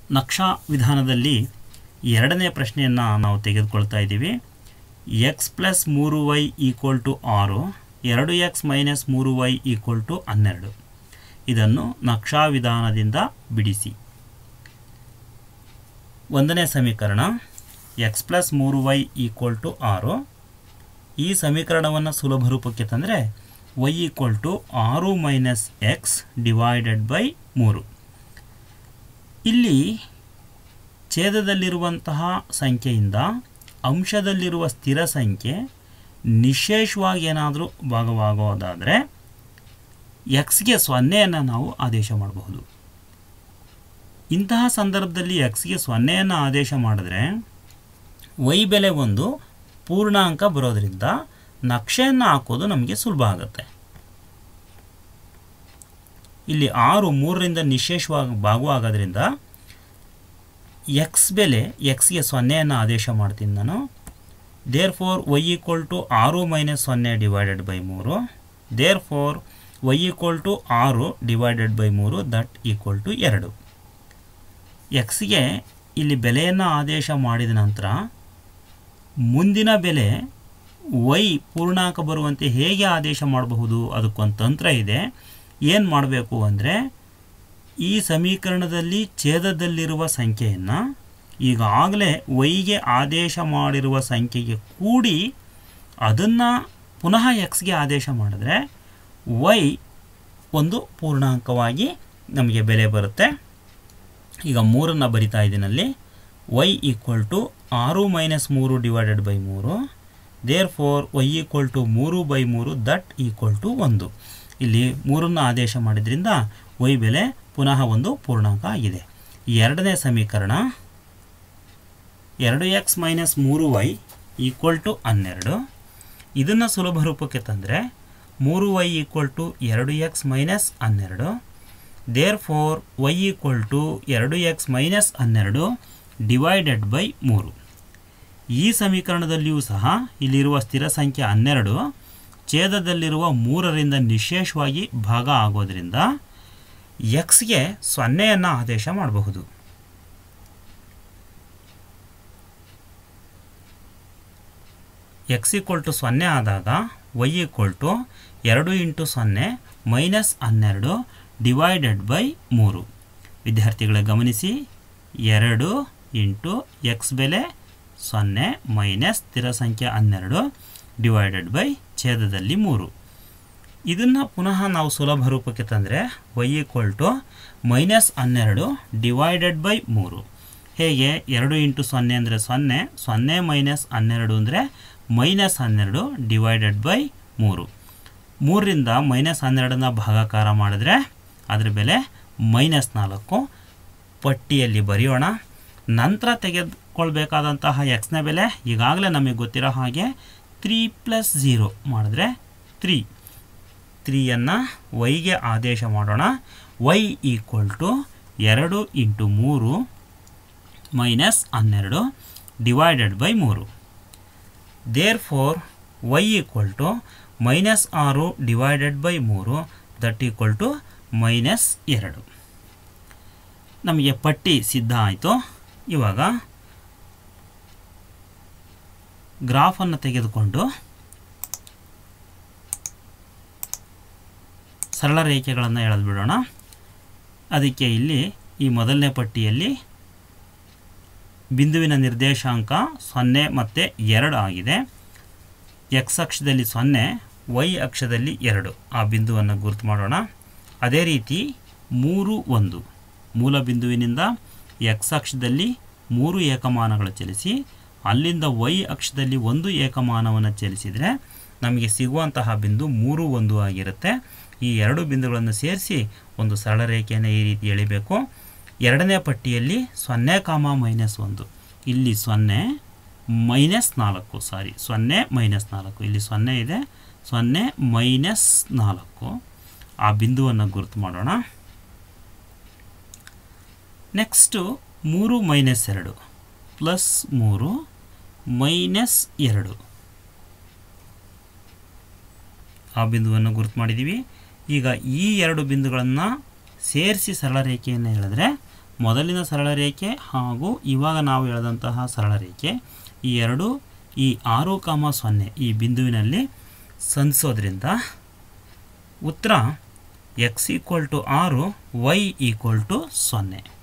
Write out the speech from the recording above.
ನಕ್ಷಾ ವಿಧಾನದಲ್ಲಿ ಎರಡನೇ ಪ್ರಶ್ನೆಯನ್ನು ನಾವು ತೆಗೆದುಕೊಳ್ತಾ ಇದ್ದೀವಿ ಎಕ್ಸ್ ಪ್ಲಸ್ ಮೂರು ವೈ ಈಕ್ವಲ್ ಟು ಆರು ಎರಡು ಎಕ್ಸ್ ಮೈನಸ್ ಮೂರು ವೈ ಈಕ್ವಲ್ ಟು ಹನ್ನೆರಡು ಇದನ್ನು ನಕ್ಷಾ ವಿಧಾನದಿಂದ ಬಿಡಿಸಿ ಒಂದನೇ ಸಮೀಕರಣ ಎಕ್ಸ್ ಪ್ಲಸ್ ಮೂರು ವೈ ಈಕ್ವಲ್ ಟು ಆರು ಈ ಸಮೀಕರಣವನ್ನು ಸುಲಭ ರೂಪಕ್ಕೆ ತಂದರೆ ವೈ ಈಕ್ವಲ್ ಟು ಆರು ಮೈನಸ್ ಎಕ್ಸ್ ಡಿವೈಡೆಡ್ ಬೈ ಮೂರು ಇಲ್ಲಿ ಛೇದದಲ್ಲಿರುವಂತಹ ಸಂಖ್ಯೆಯಿಂದ ಅಂಶದಲ್ಲಿರುವ ಸ್ಥಿರ ಸಂಖ್ಯೆ ನಿಶೇಷವಾಗಿ ಏನಾದರೂ ಭಾಗವಾಗೋದಾದರೆ ಎಕ್ಸ್ಗೆ ಸೊನ್ನೆಯನ್ನು ನಾವು ಆದೇಶ ಮಾಡಬಹುದು ಇಂತಹ ಸಂದರ್ಭದಲ್ಲಿ ಎಕ್ಸ್ಗೆ ಸೊನ್ನೆಯನ್ನು ಆದೇಶ ಮಾಡಿದ್ರೆ ವೈ ಬೆಲೆ ಒಂದು ಪೂರ್ಣಾಂಕ ಬರೋದರಿಂದ ನಕ್ಷೆಯನ್ನು ಹಾಕೋದು ನಮಗೆ ಸುಲಭ ಆಗುತ್ತೆ ಇಲ್ಲಿ ಆರು ಮೂರರಿಂದ ನಿಶೇಷವಾಗಿ ಭಾಗವಾಗೋದ್ರಿಂದ ಎಕ್ಸ್ ಬೆಲೆ ಎಕ್ಸ್ಗೆ ಸೊನ್ನೆಯನ್ನು ಆದೇಶ ಮಾಡ್ತೀನಿ ನಾನು therefore Y equal to ಆರು ಮೈನಸ್ ಸೊನ್ನೆ ಡಿವೈಡೆಡ್ ಬೈ ಮೂರು therefore Y equal to ಆರು ಡಿವೈಡೆಡ್ ಬೈ ಮೂರು ದಟ್ ಈಕ್ವಲ್ ಟು ಎರಡು ಎಕ್ಸ್ಗೆ ಇಲ್ಲಿ ಬೆಲೆಯನ್ನು ಆದೇಶ ಮಾಡಿದ ನಂತರ ಮುಂದಿನ ಬೆಲೆ ವೈ ಪೂರ್ಣಾಂಕ ಬರುವಂತೆ ಹೇಗೆ ಆದೇಶ ಮಾಡಬಹುದು ಅದಕ್ಕೊಂದು ತಂತ್ರ ಇದೆ ಏನು ಮಾಡಬೇಕು ಅಂದರೆ ಈ ಸಮೀಕರಣದಲ್ಲಿ ಛೇದದಲ್ಲಿರುವ ಸಂಖ್ಯೆಯನ್ನು ಈಗಾಗಲೇ ವೈಗೆ ಆದೇಶ ಮಾಡಿರುವ ಸಂಖ್ಯೆಗೆ ಕೂಡಿ ಅದನ್ನು ಪುನಃ ಎಕ್ಸ್ಗೆ ಆದೇಶ ಮಾಡಿದ್ರೆ ವೈ ಒಂದು ಪೂರ್ಣಾಂಕವಾಗಿ ನಮಗೆ ಬೆಲೆ ಬರುತ್ತೆ ಈಗ ಮೂರನ್ನು ಬರಿತಾ ಇದ್ದೀನಲ್ಲಿ ವೈ ಈಕ್ವಲ್ ಟು ಆರು ಮೈನಸ್ ಮೂರು ಡಿವೈಡೆಡ್ ಬೈ ಮೂರು therefore Y equal to ಮೂರು ಬೈ ಮೂರು ದಟ್ ಈಕ್ವಲ್ ಟು ಒಂದು ಇಲ್ಲಿ ಮೂರನ್ನು ಆದೇಶ ಮಾಡಿದ್ರಿಂದ ವೈ ಬೆಲೆ ಪುನಃ ಒಂದು ಪೂರ್ಣಾಂಕ ಆಗಿದೆ ಎರಡನೇ ಸಮೀಕರಣ ಎರಡು ಎಕ್ಸ್ ಮೈನಸ್ ಮೂರು ವೈ ಈಕ್ವಲ್ ಟು ಹನ್ನೆರಡು ಇದನ್ನು ಸುಲಭ ರೂಪಕ್ಕೆ ತಂದರೆ ಮೂರು ವೈ ಈಕ್ವಲ್ ಟು ಎರಡು ಎಕ್ಸ್ ಮೈನಸ್ ಹನ್ನೆರಡು therefore Y equal to ಎರಡು ಎಕ್ಸ್ ಮೈನಸ್ ಹನ್ನೆರಡು ಡಿವೈಡೆಡ್ ಬೈ ಮೂರು ಈ ಸಮೀಕರಣದಲ್ಲಿಯೂ ಸಹ ಇಲ್ಲಿರುವ ಸ್ಥಿರ ಸಂಖ್ಯೆ ಹನ್ನೆರಡು ಛೇದದಲ್ಲಿರುವ ಮೂರರಿಂದ ನಿಶೇಷವಾಗಿ ಭಾಗ ಆಗೋದ್ರಿಂದ ಎಕ್ಸ್ಗೆ ಸೊನ್ನೆಯನ್ನು ಆದೇಶ ಮಾಡಬಹುದು ಎಕ್ಸ್ ಈಕ್ವಲ್ ಟು ಸೊನ್ನೆ ಆದಾಗ ವೈ ಈಕ್ವಲ್ ಟು ಎರಡು ಇಂಟು ಸೊನ್ನೆ ಮೈನಸ್ ಹನ್ನೆರಡು ಡಿವೈಡೆಡ್ ಬೈ ಮೂರು ವಿದ್ಯಾರ್ಥಿಗಳೇ ಗಮನಿಸಿ ಎರಡು ಇಂಟು ಎಕ್ಸ್ ಬೆಲೆ ಸೊನ್ನೆ ಮೈನಸ್ ಸ್ಥಿರ ಸಂಖ್ಯೆ ಹನ್ನೆರಡು ಡಿವೈಡೆಡ್ ಬೈ ಛೇದದಲ್ಲಿ ಮೂರು ಇದನ್ನು ಪುನಃ ನಾವು ಸುಲಭ ರೂಪಕ್ಕೆ ತಂದರೆ ವೈ ಈಕ್ವಲ್ ಟು ಮೈನಸ್ ಹನ್ನೆರಡು ಡಿವೈಡೆಡ್ ಬೈ ಮೂರು ಹೇಗೆ ಎರಡು ಇಂಟು ಸೊನ್ನೆ ಅಂದರೆ ಸೊನ್ನೆ ಸೊನ್ನೆ ಮೈನಸ್ ಹನ್ನೆರಡು ಅಂದರೆ ಮೈನಸ್ ಹನ್ನೆರಡು ಡಿವೈಡೆಡ್ ಬೈ ಮೂರು ಮೂರರಿಂದ ಮೈನಸ್ ಹನ್ನೆರಡನ್ನ ಭಾಗಾಕಾರ ಮಾಡಿದ್ರೆ ಅದರ ಬೆಲೆ ಮೈನಸ್ ನಾಲ್ಕು ಪಟ್ಟಿಯಲ್ಲಿ ಬರೆಯೋಣ ನಂತರ ತೆಗೆದುಕೊಳ್ಬೇಕಾದಂತಹ ಎಕ್ಸ್ನ ಬೆಲೆ ಈಗಾಗಲೇ ನಮಗೆ ಗೊತ್ತಿರೋ ಹಾಗೆ ತ್ರೀ ಪ್ಲಸ್ ಝೀರೋ ಮಾಡಿದ್ರೆ ತ್ರೀ ತ್ರೀಯನ್ನು ವೈಗೆ ಆದೇಶ ಮಾಡೋಣ ವೈ ಈಕ್ವಲ್ ಟು ಎರಡು ಇಂಟು ಮೂರು ಮೈನಸ್ ಹನ್ನೆರಡು ಡಿವೈಡೆಡ್ ಬೈ ಮೂರು therefore Y equal to minus ಆರು ಡಿವೈಡೆಡ್ ಬೈ ಮೂರು ದಟ್ ಈಕ್ವಲ್ ಟು ಮೈನಸ್ ಎರಡು ನಮಗೆ ಪಟ್ಟಿ ಸಿದ್ಧ ಆಯಿತು ಇವಾಗ ಗ್ರಾಫನ್ನು ತೆಗೆದುಕೊಂಡು ಸರಳ ರೇಖೆಗಳನ್ನು ಎಳೆದುಬಿಡೋಣ ಅದಕ್ಕೆ ಇಲ್ಲಿ ಈ ಮೊದಲನೇ ಪಟ್ಟಿಯಲ್ಲಿ ಬಿಂದುವಿನ ನಿರ್ದೇಶಾಂಕ ಸೊನ್ನೆ ಮತ್ತು ಎರಡು ಆಗಿದೆ ಎಕ್ಸ್ ಅಕ್ಷದಲ್ಲಿ ಸೊನ್ನೆ ವೈ ಅಕ್ಷದಲ್ಲಿ ಎರಡು ಆ ಬಿಂದುವನ್ನು ಗುರುತು ಮಾಡೋಣ ಅದೇ ರೀತಿ ಮೂರು ಒಂದು ಮೂಲ ಬಿಂದುವಿನಿಂದ ಎಕ್ಸ್ ಅಕ್ಷದಲ್ಲಿ ಮೂರು ಏಕಮಾನಗಳು ಚಲಿಸಿ ಅಲ್ಲಿಂದ ವೈ ಅಕ್ಷದಲ್ಲಿ ಒಂದು ಏಕಮಾನವನ್ನು ಚಲಿಸಿದರೆ ನಮಗೆ ಸಿಗುವಂತಹ ಬಿಂದು ಮೂರು ಒಂದು ಆಗಿರುತ್ತೆ ಈ ಎರಡು ಬಿಂದುಗಳನ್ನು ಸೇರಿಸಿ ಒಂದು ಸರಳ ರೇಖೆಯನ್ನು ಈ ರೀತಿ ಎಳಿಬೇಕು ಎರಡನೇ ಪಟ್ಟಿಯಲ್ಲಿ ಸೊನ್ನೆ ಕಾಮ ಮೈನಸ್ ಒಂದು ಇಲ್ಲಿ ಸೊನ್ನೆ ಮೈನಸ್ ನಾಲ್ಕು ಸಾರಿ ಸೊನ್ನೆ ಮೈನಸ್ ನಾಲ್ಕು ಇಲ್ಲಿ ಸೊನ್ನೆ ಇದೆ ಸೊನ್ನೆ ಮೈನಸ್ ನಾಲ್ಕು ಆ ಬಿಂದುವನ್ನು ಗುರುತು ಮಾಡೋಣ ನೆಕ್ಸ್ಟು ಮೂರು ಮೈನಸ್ ಎರಡು ಪ್ಲಸ್ ಮೂರು ಮೈನಸ್ ಎರಡು ಆ ಬಿಂದುವನ್ನು ಗುರುತು ಮಾಡಿದ್ದೀವಿ ಈಗ ಈ ಎರಡು ಬಿಂದುಗಳನ್ನು ಸೇರಿಸಿ ಸರಳ ರೇಖೆಯನ್ನು ಹೇಳಿದ್ರೆ ಮೊದಲಿನ ಸರಳ ರೇಖೆ ಹಾಗೂ ಇವಾಗ ನಾವು ಎಳೆದಂತಹ ಸರಳ ರೇಖೆ ಈ ಎರಡು ಈ ಆರು ಕಾಮ ಸೊನ್ನೆ ಈ ಬಿಂದುವಿನಲ್ಲಿ ಸಂಧಿಸೋದ್ರಿಂದ ಉತ್ತರ ಎಕ್ಸ್ ಈಕ್ವಲ್ ಟು ಆರು ವೈ ಈಕ್ವಲ್ ಟು ಸೊನ್ನೆ